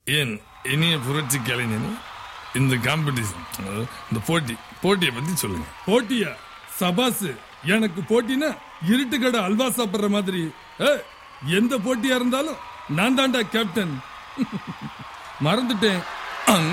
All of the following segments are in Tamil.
ஏன் இனிய புரட்சி கலைஞனே இந்த காம்படிஷன் இந்த போட்டி போட்டியை பத்தி சொல்லுங்க போட்டியா சபாஸ் எனக்கு போட்டினா இருட்டு கடை அல்வா சாப்பிடுற மாதிரி ஏய், எந்த போட்டியா இருந்தாலும் நான் தான்டா கேப்டன் மறந்துட்டேன் அங்.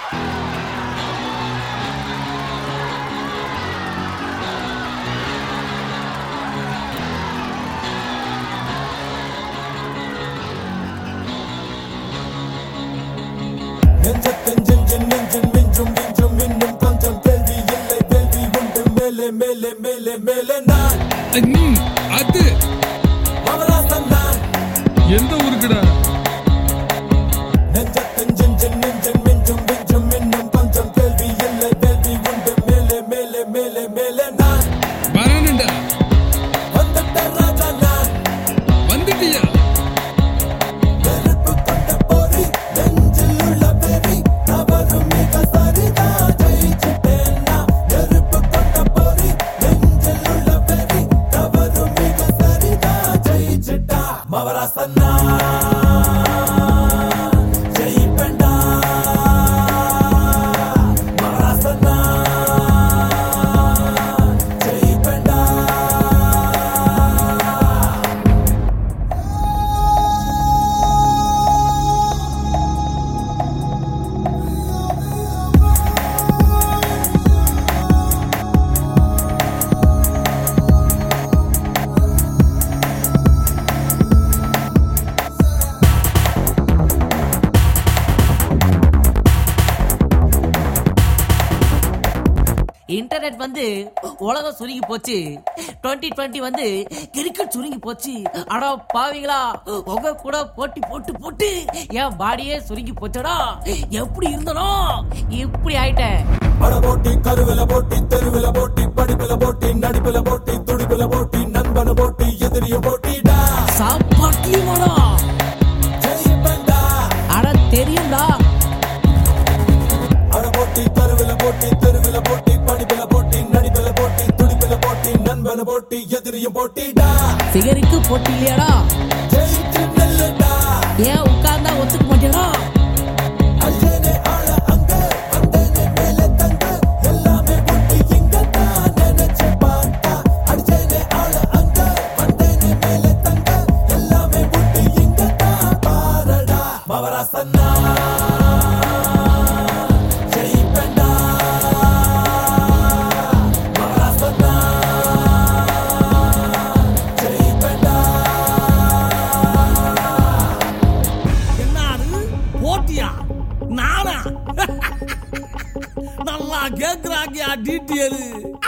நெஞ்சத்தின் ஜிஞ்சின் நெஞ்சின் மிஞ்சும் மிஞ்சும் இன்னும் கொஞ்சம் கேள்வி இல்லை கேள்வி உண்டு மேலே மேலே மேலே மேலே நான் ம், அது மவராசன் நான் எந்த ஊருக்குடா நெஞ்சத்தின் ஜிஞ்சின் நெஞ்சின் மிஞ்சும் மிஞ்சும் இன்னும் கொஞ்சம் கேள்வி இல்லை கேள்வி உண்டு மேலே மேலே மேலே மேலே நான் வரணுண்டா வந்துட்ட ராஜா நான் வந்துட்டியா நெருப்பு கொண்ட போரி நெஞ்சில் உள்ள வெறி தவறும் மிக சரிதான் ஜெயிச்சிட்டேன் நான் நெருப்பு கொண்ட போரி நெஞ்சில் உள்ள வெறி தவறும் மிக சரிதான் ஜெயிச்சிட்டா மவராசன்னா ஜெயிப்பேன்டா மவராசன்னா ஜெயிப்பேன்டா இன்டர்நெட் வந்து உலகம் சுருங்கி போச்சு 2020 டுவெண்ட்டி வந்து கிரிக்கெட் சுருங்கி போச்சு அடா பாவீங்களா உங்க கூட போட்டி போட்டு போட்டு என் பாடியே சுருங்கி போச்சடா எப்படி இருந்தனோ இப்படி ஆயிட்டேன் பட போட்டி கருவில போட்டி தெருவில போட்டி படிப்புல போட்டி நடிப்புல போட்டி துடிப்புல போட்டி நண்பன போட்டி எதிரிய போட்டிடா சாப்பாட்டியுமாடா ஜெயிப்பேன்டா அட தெரியும்டா அட போட்டி கருவில போட்டி தெருவில போட்டி படிப்புல போட்டி நடிப்புல போட்டி துடிப்புல போட்டி நண்பன போட்டி எதிரிய போட்டிடா சிகருக்கு போட்டி இல்லையாடா ஜெயிச்சு நெல்லுடா ஏன் உட்கார்ந்தா ஒத்துக்க மாட்டேடா அஞ்சேனே ஆள அங்க வந்தேனே மேல தங்க எல்லாமே போட்டி இங்க தான் நினைச்சு பார்த்தா அடிச்சேனே ஆள அங்க வந்தேனே மேல தங்க எல்லாமே போட்டி இங்க தான் பாரடா மவராசன்னா ஜெயிப்பேன்டா மவராசன்னா ஜெயிப்பேன்டா என்னாரு போட்டியா நானா நல்லா கேக்குறாங்கயா டீட்டெயில்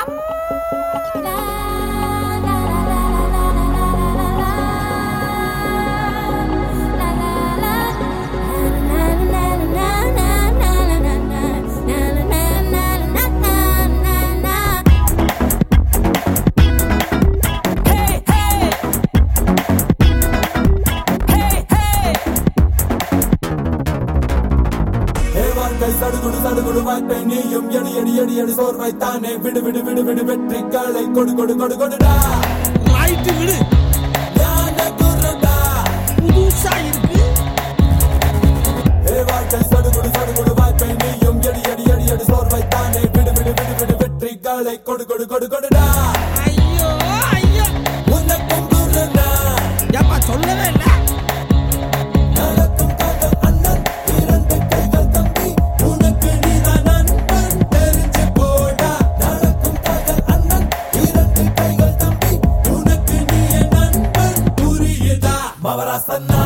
ஏ வாழ்க்கை சடுகுடு சடுகுடு வாய்ப்பை நீயும் எடி எடி எடி எடி சோர்வைத்தானே விடு விடு விடு விடு வெற்றி காலை கொடு கொடு கொடு கொடுடா ரைட்டு விடு ஞான குருடா புதுசா இருக்கு ஏ வாழ்க்கை சடுகுடு சடுகுடு வாய்ப்பை நீயும் எடி எடி எடி எடி சோர்வைத்தானே விடு விடு விடு விடு வெற்றி காலை கொடு கொடு கொடு கொடுடா ஐயோ ஐயோ உனக்கும் குருடா ஏப்பா சொல்லவே இல்ல நடக்கும் காதல் அண்ணன் இரண்டு கைகள் தம்பி உனக்கு நீதான் நண்பன் தெரிஞ்சு போடா நடக்கும் காதல் அண்ணன் இரண்டு கைகள் தம்பி உனக்கு நீயே நண்பன் புரியுதா மவராசன்னா